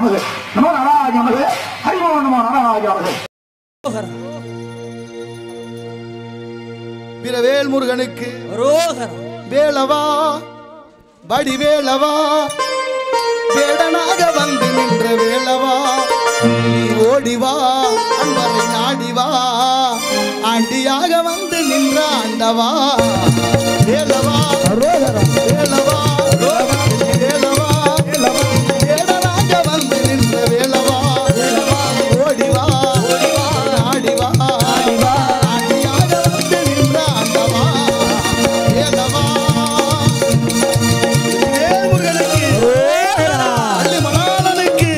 நமது நம நாராஜ நமது ஹரிமோ நம நாராஜ நமது பிரவேல் முருகனுக்கு ரோகரம் வேலவா வடிவேலவா வேடனாக வந்து நின்ற வேலவா நீ ஓடிவா அன்பரை நாடிவா ஆண்டியாக வந்து நின்ற ஆண்டவா வேலவா வேலவா வேலவா வேடனாக வந்து நின்ற வேலவா ஓடிவா நாடிவா ஆண்டியாக வந்து நின்ற ஆண்டவா வேலவா வேல்முருகனுக்கு அள்ளி மணாளனுக்கு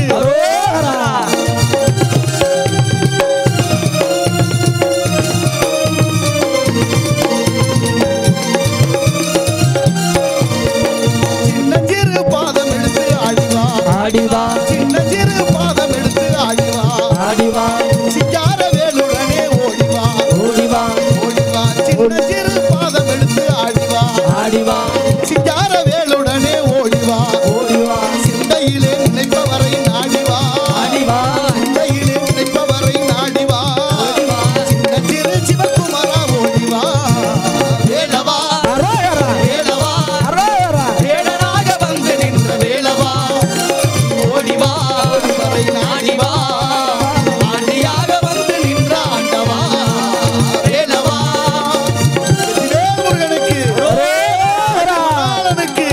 சின்னஞ்சிறு பாதம் எடுத்து ஆடிவா ஆடிவா சின்னஞ்சிறு பாதம் எடுத்து ஆடிவா ஆடிவா சிங்கார வேலுடனே ஓடிவா ஓடிவா ஓடிவா சின்னஞ்சிறு பாதம் எடுத்து ஆடிவா ஆடிவா சிங்கார வேலுடனே ஓடிவா ஓடிவா சிந்தையிலே நினைப்பவரை நாடிவா ஆடிவா சிந்தையிலே நினைப்பவரை நாடிவா சின்னஞ்சிறு சிவகுமாரா ஓடிவா வேலவா வேலவா வேடனாக வந்து நின்ற வேலவா ஓடிவா வரை நாடிவா ஆண்டியாக வந்து நின்ற ஆண்டவா வேலவா வேல்முருகனுக்கு வேலனுக்கு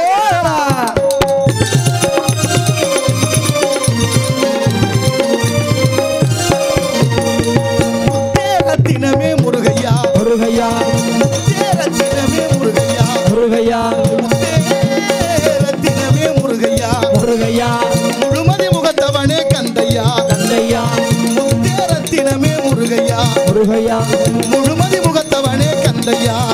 தேரத்தினமே முருகையா முருகையா தேரத்தினமே முருகையா முருகையா தேரத்தினமே முருகையா முருகையா முழுமதி முகத்தவனே கந்தையா தந்தையா தேரத்தினமே முருகையா முருகையா முழுமதி முகத்தவனே கந்தையா